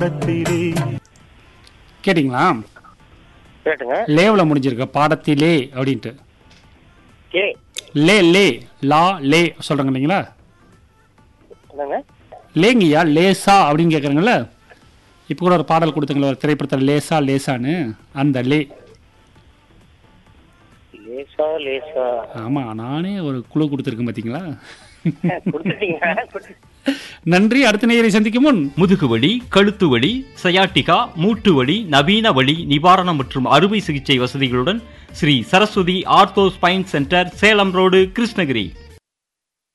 கேட்டிங்களா கேட்டுங்க லேவில் முடிஞ்சிருக்கு பாடத்திலே அப்படின்ட்டு கே லே லே லா லே சொல்கிறாங்க இல்லைங்களா என்னங்க லேங்கய்யா லேசா அப்படின்னு கேட்குறாங்கல்ல இப்போ கூட ஒரு பாடல் கொடுத்தங்களே ஒரு திரைப்படத்தில் லேசா லேசான்னு அந்த லே லேசா லேசா ஆமாம் நானே ஒரு குழு கொடுத்துருக்கேன் பார்த்தீங்களா கொடுத்துட்டீங்க கொடுத்து- நன்றி அடுத்த நேயரை சந்திக்கும் முன் முதுகுவலி கழுத்து வலி சயாட்டிகா மூட்டு வலி நவீன வலி நிவாரணம் மற்றும் அறுவை சிகிச்சை வசதிகளுடன் Shri Saraswati ortho spine centre Salem road Krishnagiri